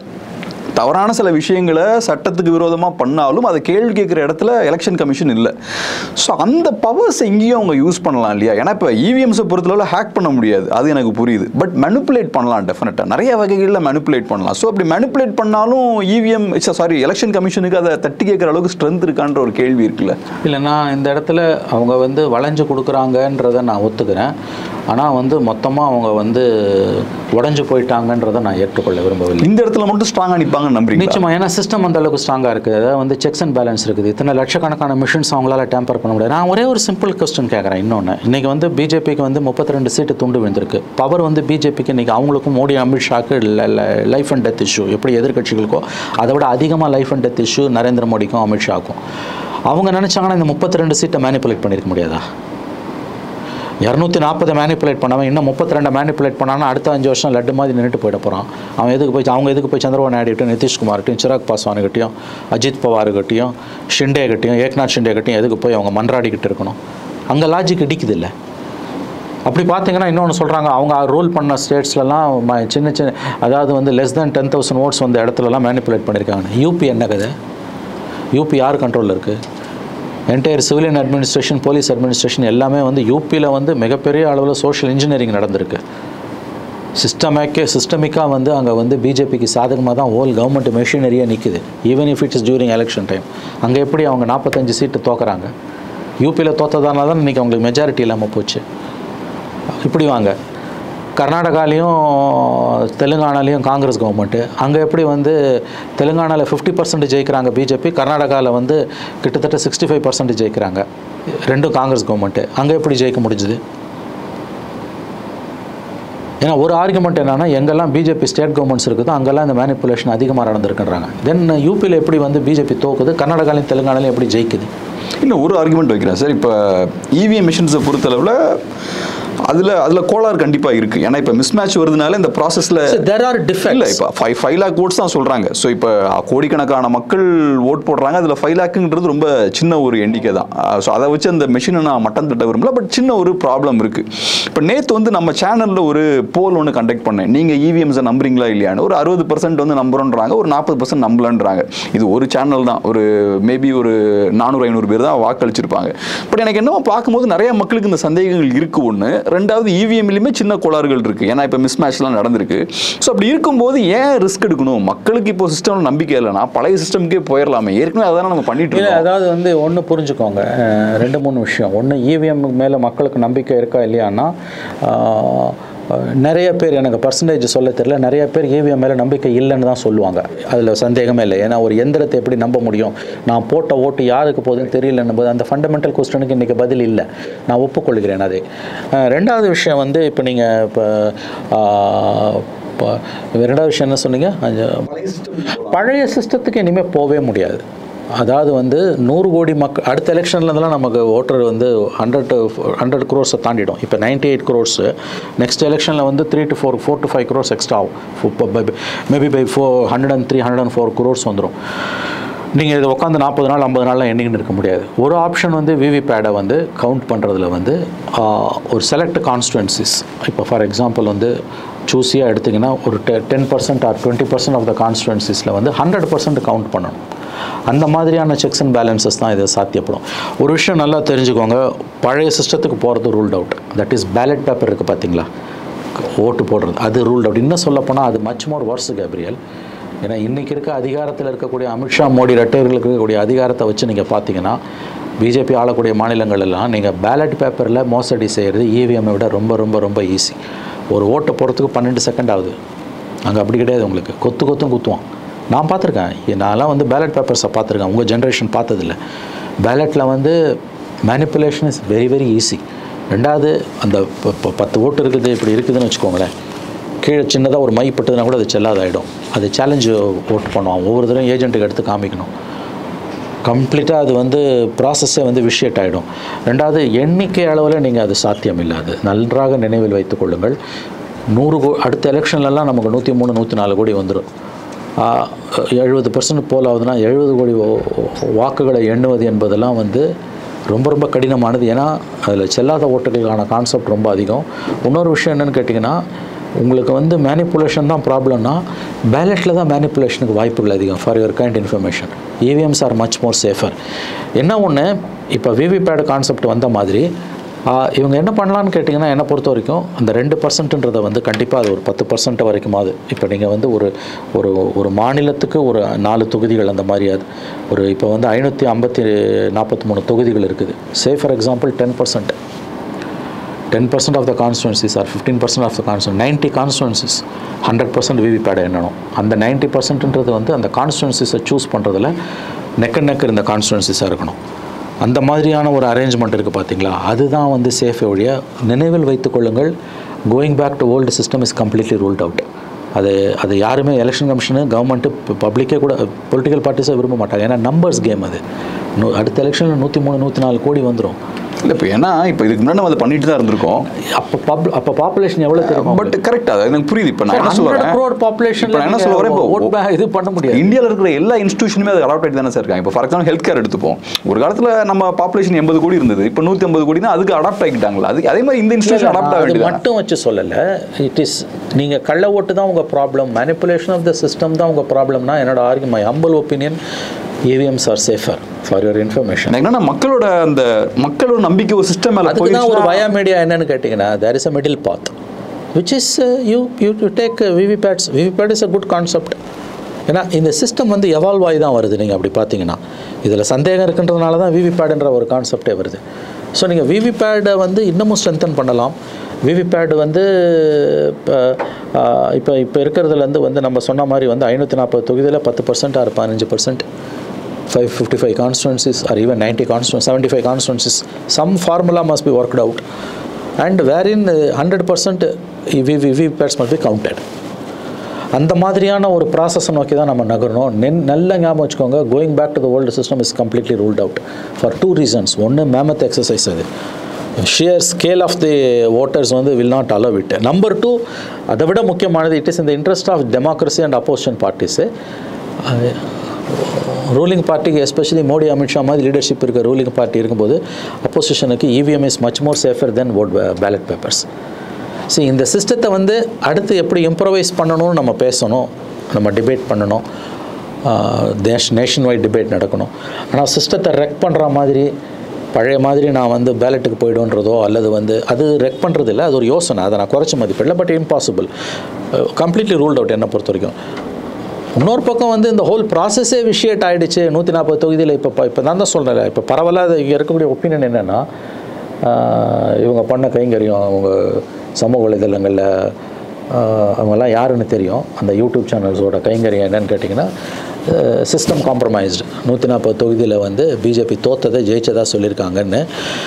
தவறான சில விஷயங்களை சட்டத்துக்கு விரோதமாக பண்ணாலும் அதை கேள்வி கேட்குற இடத்துல எலெக்ஷன் கமிஷன் இல்லை ஸோ அந்த பவர்ஸ் எங்கேயும் அவங்க யூஸ் பண்ணலாம் இல்லையா ஏன்னா இப்போ இவிஎம்ஸை பொறுத்தளவு ஹேக் பண்ண முடியாது அது எனக்கு புரியுது பட் manipulate பண்ணலாம் டெஃபினட்டாக நிறைய வகைகளில் manipulate பண்ணலாம் ஸோ அப்படி manipulate பண்ணாலும் இவிஎம் சாரி எலெக்ஷன் கமிஷனுக்கு அதை தட்டி கேட்குற அளவுக்கு ஸ்ட்ரென்த் இருக்கான்ற ஒரு கேள்வி இருக்குல்ல இல்லை நான் இந்த இடத்துல அவங்க வந்து வளைஞ்சு கொடுக்குறாங்கன்றதை நான் ஒத்துக்கிறேன் ஆனால் வந்து மொத்தமாக அவங்க வந்து உடஞ்சு போயிட்டாங்கன்றதை நான் ஏற்றுக்கொள்ள விரும்பவில்லை இந்த இடத்துல மட்டும் ஸ்ட்ராங்காக நிற்பாங்கன்னு நம்புறீங்க நிச்சயமா ஏன்னா சிஸ்டம் அந்த அளவுக்கு ஸ்ட்ராங்காக இருக்குது அதாவது வந்து செக்ஸ் அண்ட் பேலன்ஸ் இருக்குது இத்தனை லட்சக்கணக்கான மிஷின்ஸ் அவங்களால டேம்பர் பண்ண முடியாது நான் ஒரே ஒரு சிம்பிள் கொஸ்டின் கேட்குறேன் இன்னொன்று இன்றைக்கி வந்து பிஜேபிக்கு வந்து முப்பத்தி ரெண்டு சீட்டு துண்டு விழுந்திருக்கு பவர் வந்து பிஜேபிக்கு இன்றைக்கி அவங்களுக்கும் மோடி அமித்ஷாக்கு லைஃப் அண்ட் டெத் இஷ்யூ எப்படி எதிர்க்கட்சிகளுக்கோ அதை விட அதிகமாக life and death issue Narendra மோடிக்கும் அமித்ஷாக்கும் அவங்க நினச்சாங்கன்னா இந்த முப்பத்தி ரெண்டு சீட்டை மேனிப்புலேட் பண்ணியிருக்க முடியாதா இரநூத்தி நாற்பதை மேனிப்புலேட் பண்ணவன் இன்னும் முப்பத்தி ரெண்டை மேனிப்புலேட் பண்ணானா அடுத்த அஞ்சு வருஷம் லட்டு மாதிரி நின்றுட்டு போயிட போகிறான் அவன் எதுக்கு போய் அவங்க எதுக்கு போய் சந்திரபாபு நாயுடுகிட்டையும் நிதிஷ்குமார்கிட்டையும் சிராக் பாஸ்வானுக்கிட்டையும் அஜித் பவாருக்கிட்டையும் ஷிண்டே கிட்டையும் ஏக்நாத் ஷிண்டே கிட்டையும் எதுக்கு போய் அவங்க மன்றாடிக்கிட்டு இருக்கணும் அங்கே லாஜிக் இடிக்குது இல்லை அப்படி பார்த்தீங்கன்னா இன்னொன்று சொல்கிறாங்க அவங்க ரூல் பண்ண ஸ்டேட்ஸ்லலாம் ம- சின்ன சின்ன அதாவது வந்து less than ten thousand votes வந்த இடத்துலலாம் மேனிப்புலேட் பண்ணியிருக்காங்க யூபி என்ன கதை யூபி யார் கண்ட்ரோலில் இருக்குது entire civilian administration police administration எல்லாமே வந்து யூபியில் வந்து மிகப்பெரிய அளவில் சோஷியல் இன்ஜினியரிங் நடந்திருக்கு சிஸ்டமேக்கே சிஸ்டமிக்காக வந்து அங்கே வந்து பிஜேபிக்கு சாதகமாக தான் ஹோல் கவர்மெண்ட் மெஷினரியே நிற்குது even if it's during election time அங்கே எப்படி அவங்க நாற்பத்தஞ்சு சீட்டு தோக்குறாங்க யூபியில் தோத்ததால தான் இன்றைக்கி அவங்களுக்கு மெஜாரிட்டி இல்லாமல் போச்சு இப்படி வாங்க கர்நாடகாலையும் தெலுங்கானாலையும் காங்கிரஸ் கவர்மெண்ட்டு அங்கே எப்படி வந்து தெலுங்கானாவில் ஃபிஃப்டி பர்சன்ட் ஜெயிக்கிறாங்க பிஜேபி கர்நாடகாவில் வந்து கிட்டத்தட்ட சிக்ஸ்டி ஃபைவ் பர்சன்ட் ஜெயிக்கிறாங்க ரெண்டும் காங்கிரஸ் கவர்மெண்ட்டு அங்கே எப்படி ஜெயிக்க முடிஞ்சுது ஏன்னா ஒரு ஆர்குமெண்ட் என்னன்னா எங்கெல்லாம் பிஜேபி ஸ்டேட் கவர்மெண்ட்ஸ் இருக்குதோ அங்கெல்லாம் இந்த மேனிப்புலேஷன் அதிகமாக நடந்திருக்குன்றாங்க தென் யூபியில் எப்படி வந்து பிஜேபி தோக்குது கர்நாடகாலையும் தெலுங்கானாலையும் எப்படி ஜெயிக்குது இன்னும் ஒரு ஆர்குமெண்ட் வைக்கிறேன் சார் இப்போ இவிஎம் மிஷின்ஸை பொறுத்தளவில் அதில் அதில் கோளாறு கண்டிப்பாக இருக்குது ஏன்னா இப்போ மிஸ்மேட்ச் வருதுனால இந்த ப்ராசஸில் தெர் ஆர் இல்லை டிஃபெக்ட்ஸ் இப்போ ஃபைவ் ஃபைவ் லேக் ஓட்ஸ் தான் சொல்கிறாங்க ஸோ இப்போ கோடிக்கணக்கான மக்கள் ஓட் போடுறாங்க அதில் ஃபைவ் லேக்குன்றது ரொம்ப சின்ன ஒரு எண்ணிக்கை தான் ஸோ அதை வச்சு அந்த மெஷினை நான் மட்டம் தட்ட விரும்பல பட் சின்ன ஒரு ப்ராப்ளம் இருக்குது இப்போ நேற்று வந்து நம்ம சேனலில் ஒரு போல் ஒன்று கண்டக்ட் பண்ணேன் நீங்கள் இவிஎம்ஸை நம்புறீங்களா இல்லையான்னு ஒரு அறுபது பர்சன்ட் வந்து நம்புறோன்றாங்க ஒரு நாற்பது பர்சன்ட் நம்பலன்றாங்க இது ஒரு சேனல் தான் ஒரு மேபி ஒரு நானூறு ஐநூறு பேர் தான் வாக்களிச்சிருப்பாங்க பட் எனக்கு என்னமோ பார்க்கும்போது நிறைய மக்களுக்கு இந்த சந்தேகங்கள் இருக்கு ஒன்று ரெண்டாவது இவிஎம்லையுமே சின்ன கோளாறுகள் இருக்கு ஏன்னா இப்போ மிஸ் மேட்ச்லாம் நடந்திருக்கு ஸோ அப்படி இருக்கும்போது ஏன் ரிஸ்க் எடுக்கணும் மக்களுக்கு இப்போ சிஸ்டம் நம்பிக்கை இல்லைன்னா பழைய சிஸ்டம்க்கே போயிடலாமே ஏற்கனவே அதான் நம்ம பண்ணிட்டு இல்லை இருக்கோம் அதாவது வந்து ஒன்று புரிஞ்சுக்கோங்க அஹ் ரெண்டு மூணு விஷயம் ஒன்று இவிஎம் மேலே மக்களுக்கு நம்பிக்கை இருக்கா இல்லையான்னா ஆஹ், அஹ், நிறைய பேர் எனக்கு பர்சன்டேஜ் சொல்ல தெரியல நிறைய பேர் இவிஎம் மேலே நம்பிக்கை இல்லைன்னு தான் சொல்லுவாங்க அதில் சந்தேகமே இல்லை ஏன்னா ஒரு எந்திரத்தை எப்படி நம்ப முடியும் நான் போட்ட ஓட்டு யாருக்கு போகுதுன்னு தெரியலன்னும் போது அந்த ஃபண்டமெண்டல் கொஸ்டனுக்கு இன்றைக்கி பதில் இல்லை நான் ஒப்புக்கொள்கிறேன் அதை அஹ், ரெண்டாவது விஷயம் வந்து இப்போ நீங்கள் இப்போ இப்போ ரெண்டாவது விஷயம் என்ன சொன்னீங்க அது- பழைய சிஸ்டத்துக்கு இனிமேல் போகவே முடியாது அதாவது வந்து நூறு கோடி மக்கள் அடுத்த எலெக்ஷன்லேருந்துலாம் நமக்கு ஓட்டர் வந்து ஹண்ட்ரட் ஹண்ட்ரட் க்ரோர்ஸை தாண்டிடும் இப்போ நைன்டி எயிட் க்ரோர்ஸு நெக்ஸ்ட் எலெக்ஷனில் வந்து three to four four to five crores extra ஆகும் maybe by four hundred and three hundred and four crores வந்துடும் நீங்கள் இது உட்காந்து நாற்பது நாள் ஐம்பது நாளில் எண்ணிக்கின்னு இருக்க முடியாது ஒரு ஆப்ஷன் வந்து விவிபேடை வந்து கவுண்ட் பண்ணுறதுல வந்து ஆஹ், ஒரு செலக்ட் கான்ஸ்டுவன்சிஸ் இப்போ ஃபார் எக்ஸாம்பிள் வந்து சூஸியாக எடுத்திங்கன்னா ஒரு டெ ten percent or twenty percent of the கான்ஸ்டுவன்சிஸில் வந்து ஹண்ட்ரட் பர்சன்ட் கவுண்ட் பண்ணணும் அந்த மாதிரியான செக்ஸ் அண்ட் பேலன்சஸ் தான் இது சாத்தியப்படும் ஒரு விஷயம் நல்லா தெரிஞ்சுக்கோங்க பழைய சிஸ்டத்துக்கு போகிறது ruled out that is ballot paper இருக்குது பார்த்தீங்களா ஓட்டு போடுறது அது ரூல்ட் அவுட் இன்னும் சொல்லப்போனால் அது மச் மோர் வர்ஸ் கேப்ரியல் ஏன்னா இன்றைக்கி இருக்க அதிகாரத்தில் இருக்கக்கூடிய அமித்ஷா மோடி ரெட்டையர்களுக்கு இருக்கக்கூடிய அதிகாரத்தை வச்சு நீங்கள் பார்த்தீங்கன்னா பிஜேபி ஆளக்கூடிய மாநிலங்கள் எல்லாம் நீங்கள் பேலட் பேப்பரில் மோசடி செய்கிறது இவிஎம்மை விட ரொம்ப ரொம்ப ரொம்ப ஈஸி ஒரு ஓட்டை போகிறதுக்கு பன்னெண்டு செகண்ட் ஆகுது அங்கே அப்படி கிடையாது உங்களுக்கு கொத்து கொத்தும் குத்துவான் நான் பார்த்துருக்கேன் நான்லாம் வந்து பேலட் பேப்பர்ஸை பார்த்துருக்கேன் உங்கள் ஜென்ரேஷன் பார்த்ததில்ல பேலட்டில் வந்து manipulation is very very easy ரெண்டாவது அந்த ப- ப- பத்து ஓட்டு இருக்குது இப்படி இருக்குதுன்னு வச்சுக்கோங்களேன் கீழே சின்னதாக ஒரு மை பட்டதுனா கூட அது செல்லாதாயிடும் அது சேலஞ்சு ஓட்டு பண்ணுவான் ஒவ்வொரு தடவையும் ஏஜென்ட்டுக்கு எடுத்து காமிக்கணும் கம்ப்ளீட்டாக அது வந்து ப்ராசஸே வந்து விஷயட் ஆகிடும் ரெண்டாவது எண்ணிக்கை அளவில் நீங்கள் அது சாத்தியம் இல்லாது நன்றாக நினைவில் வைத்துக் கொள்ளுங்கள் நூறு கோ அடுத்த எலெக்ஷன்லலாம் நமக்கு நூற்றி மூணு நூற்றி நாலு கோடி வந்துடும் எழுபது பர்சன்ட் போல் ஆகுதுன்னா எழுபது கோடி ஓ- வாக்குகளை எண்ணுவது என்பதெல்லாம் வந்து ரொம்ப ரொம்ப கடினமானது ஏன்னா அதில் செல்லாத ஓட்டுகளுக்கான கான்செப்ட் ரொம்ப அதிகம் இன்னொரு விஷயம் என்னென்னு கேட்டிங்கன்னா உங்களுக்கு வந்து மேனிப்புலேஷன் தான் ப்ராப்ளம்னா பேலட்டில் தான் மேனிப்புலேஷனுக்கு வாய்ப்புகள் அதிகம் for your kind information EVMs are much more safer என்ன ஒன்று இப்போ விவிபேட் கான்செப்ட் வந்த மாதிரி ஆ, இவங்க என்ன பண்ணலான்னு கேட்டிங்கன்னா என்னை பொறுத்த வரைக்கும் அந்த ரெண்டு பர்சன்ட்ன்றதை வந்து கண்டிப்பாக அது ஒரு பத்து பர்சன்ட் வரைக்குமாவது இப்போ நீங்கள் வந்து ஒரு ஒரு ஒரு மாநிலத்துக்கு ஒரு நாலு தொகுதிகள் அந்த மாதிரி அது ஒரு இப்போ வந்து ஐநூற்றி ஐம்பத்தி நாற்பத்தி மூணு தொகுதிகள் இருக்குது say for example ten percent ten percent of the constituencies or fifteen percent of the constituency ninety constituencies hundred percent விவிபேடை எண்ணணும் அந்த நைன்ட்டி பர்சன்ட்ன்றது வந்து அந்த கான்ஸ்டுவன்சிஸை சூஸ் பண்ணுறதுல நெக்க நெக் இருந்த கான்ஸ்டுவன்சிஸாக இருக்கணும் அந்த மாதிரியான ஒரு அரேஞ்ச்மெண்ட் இருக்குது பார்த்தீங்களா அதுதான் வந்து சேஃபே ஒழிய நினைவில் வைத்துக் கொள்ளுங்கள் going back to old system is completely ruled out அது அது யாருமே எலெக்ஷன் கமிஷனு கவர்மெண்ட்டு பப்ளிக்கே கூட பொலிட்டிக்கல் பார்ட்டிஸை விரும்ப மாட்டாங்க ஏன்னா நம்பர்ஸ் கேம் அது நூ- அடுத்த எலெக்ஷனில் நூற்றி மூணு நூற்றி நாலு கோடி வந்துடும் இல்லை இப்போ ஏன்னா இப்போ இதுக்கு முன்னாடி நம்ம அதை பண்ணிட்டு தான் இருந்திருக்கோம் அப்போ பப் அப்போ பாப்புலேஷன் எவ்வளோ தெரியும் பட் கரெக்ட் அது எனக்கு புரியுது இப்போ நான் என்ன சொல்லுறேன் crore population இப்போ நான் என்ன ல சொல்ல வரேன் vote இப்போ bank இது பண்ண முடியாது இந்தியாவில் இருக்கிற எல்லா இன்ஸ்டியூஷனுமே அது அடாப்ட் ஆகிட்டு தானே சார் இருக்காங்க இப்போ ஃபார் எக்ஸாம்பிள் ஹெல்த் கேர் எடுத்துப்போம் ஒரு காலத்தில் நம்ம பாப்புலேஷன் எண்பது கோடி இருந்தது இப்போ நூற்றி ஐம்பது கோடினா அதுக்கு அடாப்ட் ஆகிட்டாங்களா அது அதே மாதிரி இந்த இன்ஸ்டியூஷன் அடாப்ட் ஆக அது வேண்டியது மட்டும் வச்சு சொல்லலை இட் இஸ் நீங்கள் கள்ள ஓட்டு தான் உங்கள் problem manipulation of the system தான் உங்கள் ப்ராப்ளம்னா என்னோட argue my humble opinion EVMs are safer for your information என்னன்னா மக்களோட அந்த மக்களோட நம்பிக்கை ஒரு சிஸ்டம் மேலே அதுக்கு தான் ஒரு போயிடுச்சுன்னா வயா மீடியா என்னன்னு கேட்டிங்கன்னா there is a middle path which is you you you take VVPATs VVPAT is a good concept ஏன்னா இந்த சிஸ்டம் வந்து எவால்வ் ஆகி தான் வருது நீங்கள் அப்படி பார்த்தீங்கன்னா இதில் சந்தேகம் இருக்குன்றதுனால தான் விவிபேடுன்ற ஒரு கான்செப்டே வருது ஸோ நீங்கள் விவிபேடை வந்து இன்னமும் ஸ்ட்ரென்தன் பண்ணலாம் விவிபேட் வந்து இப்போ இப்போ இப்போ இருக்கிறதுலேருந்து வந்து நம்ம சொன்ன மாதிரி வந்து ஐநூற்றி நாற்பது தொகுதியில் பத்து பர்சன்ட் ஆர் பதினஞ்சு percent five fifty five constituencies or even ninety constituency seventy five constituencies some formula must be worked out and wherein hundred percent V V V PATs must be counted அந்த மாதிரியான ஒரு ப்ராசஸை நோக்கி தான் நம்ம நகரணும் நென் நல்ல ஞாபகம் வச்சுக்கோங்க going back to the old system is completely ruled out for two reasons ஒன்று மேமத் எக்ஸசைஸ் அது shear scale of the voters வந்து will not allow it number two அதை விட முக்கியமானது இட் இஸ் இந்த interest of democracy and opposition parties ruling பார்ட்டிக்கு especially Modi Amit Shah மாதிரி leadership இருக்க ரூலிங் பார்ட்டி இருக்கும்போது அப்போசிஷனுக்கு EVM is much more safer then vote ballot papers see இந்த சிஸ்டத்தை வந்து அடுத்து எப்படி இம்ப்ரவைஸ் பண்ணணும்னு நம்ம பேசணும் நம்ம டிபேட் பண்ணணும் தேஷ் நேஷன் வைட் டிபேட் நடக்கணும் ஆனால் சிஸ்டத்தை ரெக் பண்ணுற மாதிரி பழைய மாதிரி நான் வந்து பேலட்டுக்கு போய்டுன்றதோ அல்லது வந்து அது ரெக் பண்ணுறது இல்லை அது ஒரு யோசனை அதை நான் குறைச்ச மதிப்பிடல but impossible completely ruled out என்னை பொறுத்த வரைக்கும் இன்னொரு பக்கம் வந்து இந்த ஹோல் ப்ராசஸே விஷயட் ஆகிடுச்சு நூற்றி நாற்பது தொகுதியில் இப்போ இப்போ நான் தான் சொல்கிறேன் இப்போ பரவலாக இங்கே இருக்கக்கூடிய ஒப்பீனியன் என்னென்னா இவங்க பண்ண கைங்கரியம் அவங்க சமூக வலைதளங்களில் ஆஹ், அவங்கெல்லாம் யாருன்னு தெரியும் அந்த யூடியூப் சேனல்ஸோட கைங்கரியம் என்னன்னு கேட்டிங்கன்னா சிஸ்டம் காம்ப்ரமைஸ்டு நூற்றி நாற்பது தொகுதியில் வந்து பிஜேபி தோத்ததை ஜெயிச்சதா சொல்லியிருக்காங்கன்னு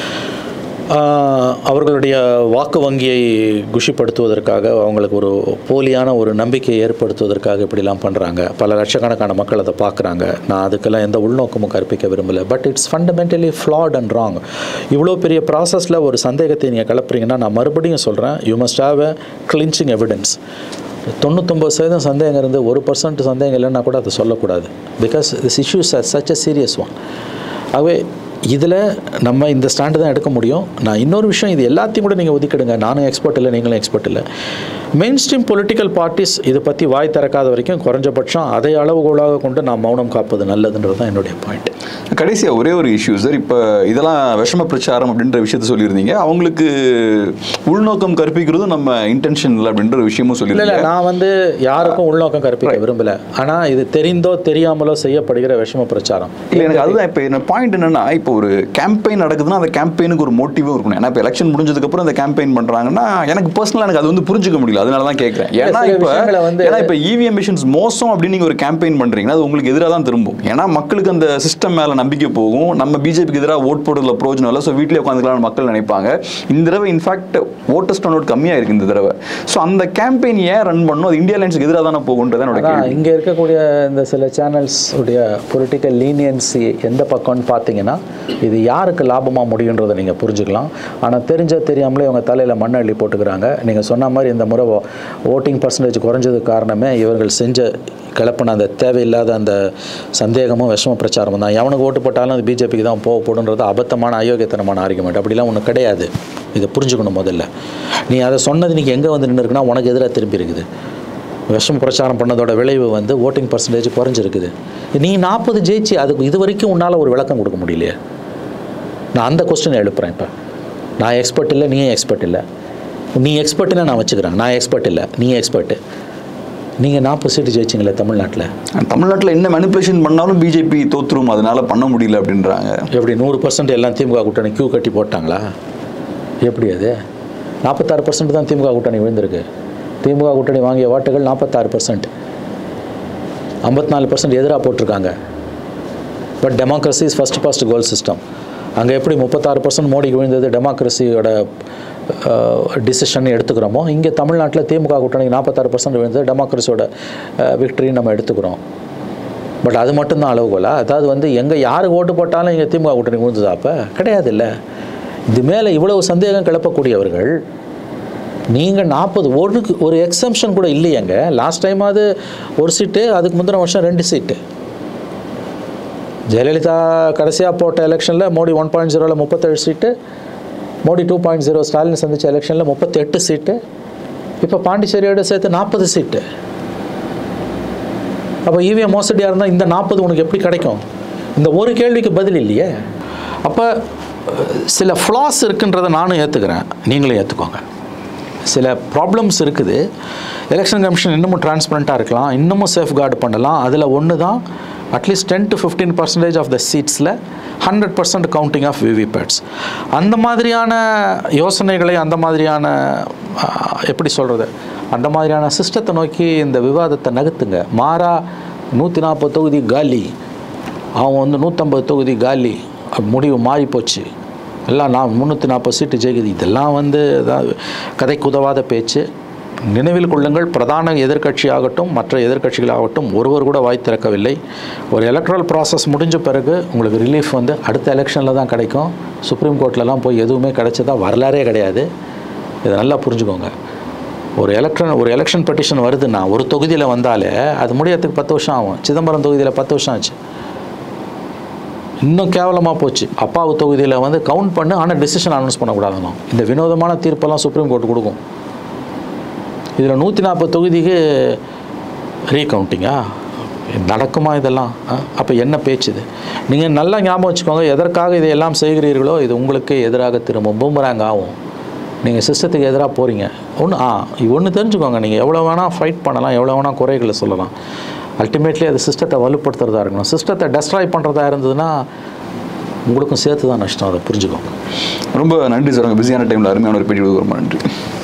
ஆஹ், அவர்களுடைய வாக்கு வங்கியை குஷிப்படுத்துவதற்காக அவங்களுக்கு ஒரு போலியான ஒரு நம்பிக்கையை ஏற்படுத்துவதற்காக இப்படிலாம் பண்ணுறாங்க பல லட்சக்கணக்கான மக்கள் அதை பார்க்குறாங்க நான் அதுக்கெல்லாம் எந்த உள்நோக்கமும் கற்பிக்க விரும்பலை but it's fundamentally flat and wrong இவ்வளோ பெரிய ப்ராசஸில் ஒரு சந்தேகத்தை நீங்கள் கிளப்புறீங்கன்னா நான் மறுபடியும் சொல்கிறேன் you must have a clinching evidence தொண்ணூத்தொம்பது சதவீதம் சந்தேகம் இருந்து ஒரு பர்சன்ட் சந்தேகம் இல்லைன்னா கூட அதை சொல்லக்கூடாது because this issues such a serious one ஆகவே இதில் நம்ம இந்த ஸ்டாண்டு தான் எடுக்க முடியும் நான் இன்னொரு விஷயம் இது எல்லாத்தையும் கூட நீங்கள் ஒதுக்கிடுங்க நானும் எக்ஸ்பர்ட் இல்லை நீங்களும் எக்ஸ்பர்ட் இல்லை மெயின் ஸ்ட்ரீம் பொலிட்டிக்கல் பார்ட்டிஸ் இதை பற்றி வாய் திறக்காத வரைக்கும் குறைஞ்சபட்சம் அதை அளவுகோலாக கொண்டு நான் மௌனம் காப்பது நல்லதுன்றது தான் என்னுடைய பாயிண்ட் கடைசியா ஒரே ஒரு இஷ்யூ சார் இப்போ இதெல்லாம் விஷம பிரச்சாரம் அப்படின்ற விஷயத்த சொல்லியிருந்தீங்க அவங்களுக்கு உள்நோக்கம் கற்பிக்கிறதும் நம்ம இன்டென்ஷன் இல்லை அப்படின்ற ஒரு விஷயமும் இல்லை இல்லை சொல்லியிருந்தீங்க நான் வந்து யாருக்கும் உள்நோக்கம் கற்பிக்க விரும்பல ஆனால் இது தெரிந்தோ தெரியாமலோ செய்யப்படுகிற விஷம பிரச்சாரம் இல்லை எனக்கு அதுதான் இப்போ என்ன பாயிண்ட் என்னன்னா இப்போ ஒரு கேம்பெயின் நடக்குதுன்னா அந்த கேம்பெயினுக்கு ஒரு மோட்டிவும் இருக்கணும் ஏன்னா இப்போ எலெக்ஷன் முடிஞ்சதுக்கப்புறம் அந்த கேம்பெயின் பண்றாங்கன்னா எனக்கு பர்சனலாக எனக்கு அது வந்து புரிஞ்சுக்க முடியல அதனால தான் கேட்குறேன் ஏன்னா சில இப்போ விஷயங்களை வந்து- ஏன்னா இப்போ இவிஎம் மிஷின்ஸ் மோசம் அப்படின்னு நீங்கள் ஒரு கேம்பெயின் பண்றீங்கன்னா அது உங்களுக்கு எதிராக தான் திரும்பும் ஏன்னா மக்களுக்கு அந்த சிஸ்டம் மேலே நம்பிக்கை போகும் நம்ம பிஜேபிக்கு எதிராக ஓட் போடுறதுல பிரோஜனம் இல்லை ஸோ வீட்டிலே உட்காந்துக்கலாம்னு மக்கள் நினைப்பாங்க இந்த தடவை இன்ஃபேக்ட் ஓட்டர்ஸ் டவுன் கம்மியாக இருக்கு இந்த தடவை ஸோ அந்த கேம்பெயின் ஏன் ரன் பண்ணணும் அது இந்தியா லைன்ஸுக்கு எதிராக தானே போகுன்றது என்னோட அதான் கேள்வி இங்கே இருக்கக்கூடிய இந்த சில சேனல்ஸ் உடைய பொலிட்டிக்கல் லீனியன்சி எந்த பக்கம்னு பார்த்தீங்கன்னா இது யாருக்கு லாபமாக முடியுன்றதை நீங்கள் புரிஞ்சுக்கலாம் ஆனால் தெரிஞ்ச தெரியாமலே இவங்க தலையில் மண் அள்ளி போட்டுக்கிறாங்க நீங்கள் சொன்ன மாதிரி இந்த முறை ஓட்டிங் பர்சன்டேஜ் குறைஞ்சதுக்கு காரணமே இவர்கள் செஞ்ச கிளப்பின அந்த தேவையில்லாத அந்த சந்தேகமும் விஷம பிரச்சாரமும் தான் எவனுக்கு ஓட்டு போட்டாலும் அது பிஜேபிக்கு தான் போக போடுன்றது அபத்தமான அயோக்கியத்தனமான ஆர்குமெண்ட் அப்படிலாம் ஒன்று கிடையாது இதை புரிஞ்சுக்கணும் முதல்ல நீ அதை சொன்னது நீங்கள் எங்கே வந்து நின்று இருக்குன்னா உனக்கு எதிராக திரும்பி இருக்குது விஷம் பிரச்சாரம் பண்ணதோட விளைவு வந்து ஓட்டிங் பர்சன்டேஜ் குறைஞ்சிருக்குது நீ நாற்பது ஜெயிச்சு அதுக்கு இது வரைக்கும் உன்னால் ஒரு விளக்கம் கொடுக்க முடியலையே நான் அந்த கொஸ்டின் எழுப்புறேன் இப்போ நான் எக்ஸ்பர்ட் இல்லை நீயே எக்ஸ்பர்ட் இல்லை நீ எக்ஸ்பர்ட் இல்லை நான் வச்சுக்கிறேன் நான் எக்ஸ்பர்ட் இல்லை நீ எக்ஸ்பர்ட்டு நீங்கள் நாற்பது சீட்டு ஜெயிச்சிங்களே தமிழ்நாட்டில் தமிழ்நாட்டில் என்ன மேனிப்புலேஷன் பண்ணாலும் பிஜேபி தோத்துரும் அதனால பண்ண முடியல அப்படின்றாங்க எப்படி நூறு பர்சன்ட் எல்லாம் திமுக கூட்டணி கியூ கட்டி போட்டாங்களா எப்படி அது நாற்பத்தாறு பர்சன்ட் தான் திமுக கூட்டணி விழுந்திருக்கு திமுக கூட்டணி வாங்கிய வாட்டுகள் நாற்பத்தாறு பர்சன்ட் ஐம்பத்தி நாலு பர்சன்ட் எதிராக போட்டிருக்காங்க but democracy is first first goal system அங்கே எப்படி முப்பத்தாறு பர்சன்ட் மோடிக்கு விழுந்தது டெமோக்ரஸியோட டிசிஷன் எடுத்துக்கிறோமோ இங்கே தமிழ்நாட்டில் திமுக கூட்டணிக்கு நாற்பத்தாறு பர்சன்ட் விழுந்தது டெமோக்ரஸியோட விக்டரின்னு நம்ம எடுத்துக்கிறோம் பட் அது மட்டும்தான் அளவுகோலா அதாவது வந்து எங்கே யாருக்கு ஓட்டு போட்டாலும் இங்கே திமுக கூட்டணி விழுந்ததா அப்போ கிடையாது இல்லை இது மேலே இவ்வளவு சந்தேகம் கிளப்பக்கூடியவர்கள் நீங்கள் நாற்பது ஒன்றுக்கு ஒரு எக்ஸம்ஷன் கூட இல்லையேங்க லாஸ்ட் டைமாவது ஒரு சீட்டு அதுக்கு முந்தின வருஷம் ரெண்டு சீட்டு ஜெயலலிதா கடைசியாக போட்ட எலெக்ஷனில் மோடி ஒன் பாயிண்ட் ஜீரோவில் முப்பத்தேழு seat Modi two point zero Stalin சந்திச்ச எலெக்ஷனில் முப்பத்தெட்டு சீட்டு இப்போ பாண்டிச்சேரியோட சேர்த்து நாற்பது சீட்டு அப்போ இவிஎம் மோசடியாக இருந்தால் இந்த நாற்பது உனக்கு எப்படி கிடைக்கும் இந்த ஒரு கேள்விக்கு பதில் இல்லையே அப்போ அஹ், சில ஃப்ளாஸ் இருக்குன்றதை நானும் ஏற்றுக்கிறேன் நீங்களும் ஏற்றுக்கோங்க சில ப்ராப்ளம்ஸ் இருக்குது எலெக்ஷன் கமிஷன் இன்னமும் டிரான்ஸ்பரண்ட்டாக இருக்கலாம் இன்னமும் சேஃப்கார்டு பண்ணலாம் அதில் ஒன்று தான் at least ten to fifteen percentage of the சீட்ஸில் ஹண்ட்ரட் பர்சன்ட் கவுண்டிங் ஆஃப் விவிபேட்ஸ் அந்த மாதிரியான யோசனைகளை அந்த மாதிரியான ஆஹ், எப்படி சொல்கிறது அந்த மாதிரியான சிஸ்டத்தை நோக்கி இந்த விவாதத்தை நகர்த்துங்க மாறா நூற்றி நாற்பது தொகுதி காலி அவன் வந்து நூற்றம்பது தொகுதி காலி அப்ப முடிவு மாறி போச்சு எல்லாம் நான் முந்நூற்றி நாற்பது சீட்டு ஜெயிக்குது இதெல்லாம் வந்து அதாவது கதைக்கு உதவாத பேச்சு நினைவில் கொள்ளுங்கள் பிரதான எதிர்க்கட்சி ஆகட்டும் மற்ற எதிர்க்கட்சிகளாகட்டும் ஒருவர் கூட வாய் திறக்கவில்லை ஒரு எலக்ட்ரல் ப்ராசஸ் முடிஞ்ச பிறகு உங்களுக்கு ரிலீஃப் வந்து அடுத்த எலெக்ஷனில் தான் கிடைக்கும் சுப்ரீம் கோர்ட்லலாம் போய் எதுவுமே கிடைச்சதா வரலாறே கிடையாது இதை நல்லா புரிஞ்சுக்கோங்க ஒரு எலக்ட்ரன் ஒரு எலெக்ஷன் பெட்டிஷன் வருதுன்னா ஒரு தொகுதியில் வந்தாலே அது முடியறதுக்கு பத்து வருஷம் ஆகும் சிதம்பரம் தொகுதியில் பத்து வருஷம் ஆச்சு இன்னும் கேவலமாக போச்சு அப்பாவு தொகுதியில் வந்து கவுண்ட் பண்ணு ஆனால் டெசிஷன் அனௌன்ஸ் பண்ணக்கூடாதுன்னு இந்த வினோதமான தீர்ப்பெல்லாம் சுப்ரீம் கோர்ட் கொடுக்கும் இதில் நூற்றி நாற்பது தொகுதிக்கு ரீகவுண்டிங்கா நடக்குமா இதெல்லாம் அப்போ என்ன பேச்சு இது நீங்கள் நல்லா ஞாபகம் வச்சுக்கோங்க எதற்காக இதையெல்லாம் செய்கிறீர்களோ இது உங்களுக்கு எதிராக திரும்பும் பூமராங் ஆகும் நீங்கள் சிஸ்டத்துக்கு எதிராக போகிறீங்க ஒன்று ஆ ஒன்று தெரிஞ்சுக்கோங்க நீங்கள் எவ்வளோ வேணால் ஃபைட் பண்ணலாம் எவ்வளோ வேணால் குறைகளை சொல்லலாம் அல்டிமேட்லி அது சிஸ்டத்தை வலுப்படுத்துறதா இருக்கணும் சிஸ்டத்தை டெஸ்ட்ராய் பண்ணுறதா இருந்ததுன்னா உங்களுக்கும் சேர்த்து தான் நஷ்டம் அதை புரிஞ்சுக்கோங்க ரொம்ப நன்றி சார் உங்கள் பிஸியான டைமில் அருமையான ஒரு பேட்டி கொடுக்க ரொம்ப நன்றி